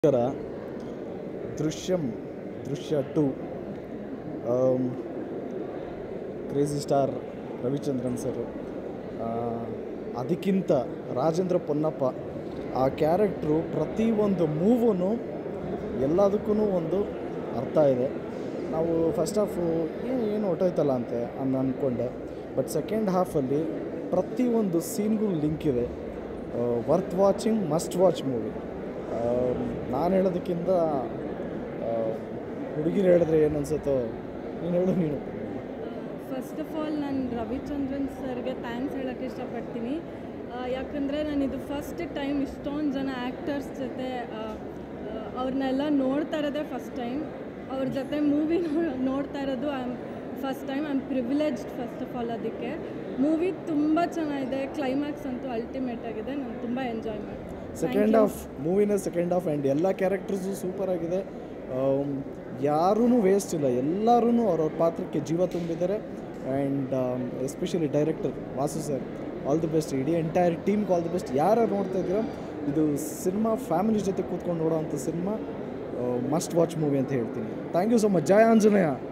ನಮಸ್ಕಾರ Drishyam Drishya two crazy star Ravichandran sir ಅದಕ್ಕಿಂತ ರಾಜೇಂದ್ರ ಪೊನ್ನಪ್ಪ ಆ ಕ್ಯಾರೆಕ್ಟ್ರು ಪ್ರತಿಯೊಂದು ಮೂವೂ ಎಲ್ಲದಕ್ಕೂ ಒಂದು ಅರ್ಥ ಇದೆ ನಾವು ಫಸ್ಟ್ ಹಾಫು ಏನು ಏನು ಹೊಟ್ಟೋಯ್ತಲ್ಲ ಅಂತೆ ಅನ್ ಅಂದ್ಕೊಂಡೆ ಬಟ್ ಸೆಕೆಂಡ್ ಹಾಫಲ್ಲಿ ಪ್ರತಿಯೊಂದು ಸೀನ್ಗೂ ಲಿಂಕ್ ಇದೆ worth watching must watch movie ನಾನು ಹೇಳೋದಕ್ಕಿಂತ ಹುಡುಗಿರು ಹೇಳಿದ್ರೆ ಏನು ಅನ್ಸುತ್ತೋ ನೀನು ಹೇಳು ನೀನು ಫಸ್ಟ್ ಆಫ್ ಆಲ್ ನಾನು ರವಿಚಂದ್ರನ್ ಸರ್ಗೆ ಥ್ಯಾಂಕ್ಸ್ ಹೇಳೋಕ್ಕೆ ಇಷ್ಟಪಡ್ತೀನಿ ಆ, ಯಾಕಂದರೆ ನಾನು ಇದು ಫಸ್ಟ್ ಟೈಮ್ ಇಷ್ಟೊಂದು ಜನ ಆ್ಯಕ್ಟರ್ಸ್ ಜೊತೆ ಆ, ಆ, ಅವ್ರನ್ನೆಲ್ಲ ನೋಡ್ತಾ ಇರೋದೇ ಫಸ್ಟ್ ಟೈಮ್ ಅವ್ರ ಜೊತೆ ಮೂವಿ ನೋಡ್ತಾ ಇರೋದು I am first time I am privileged first of all ಅದಕ್ಕೆ ಮೂವಿ ತುಂಬ ಚೆನ್ನಾಗಿದೆ ಕ್ಲೈಮ್ಯಾಕ್ಸ್ ಅಂತೂ ಅಲ್ಟಿಮೇಟ್ ಆಗಿದೆ ನಾನು ತುಂಬ ಎಂಜಾಯ್ ಮಾಡಿ ಸೆಕೆಂಡ್ ಹಾಫ್ ಮೂವಿನ ಸೆಕೆಂಡ್ ಹಾಫ್ ಆ್ಯಂಡ್ ಎಲ್ಲ ಕ್ಯಾರೆಕ್ಟರ್ಸು ಸೂಪರ್ ಆಗಿದೆ ಯಾರೂ ವೇಸ್ಟ್ ಇಲ್ಲ ಎಲ್ಲರೂ ಅವ್ರವ್ರ ಪಾತ್ರಕ್ಕೆ ಜೀವ ತುಂಬಿದ್ದಾರೆ and especially director Vasu sir all the best ಇಡೀ ಎಂಟೈರ್ ಟೀಮ್ಗೆ ಆಲ್ ದಿ ಬೆಸ್ಟ್ ಯಾರು ನೋಡ್ತಾ ಇದ್ದೀರೋ ಇದು ಸಿನಿಮಾ ಫ್ಯಾಮಿಲಿ ಜೊತೆ ಕೂತ್ಕೊಂಡು ನೋಡೋವಂಥ ಸಿನಿಮಾ ಮಸ್ಟ್ ವಾಚ್ ಮೂವಿ ಅಂತ ಹೇಳ್ತೀನಿ thank you so much Jaya Anjaneya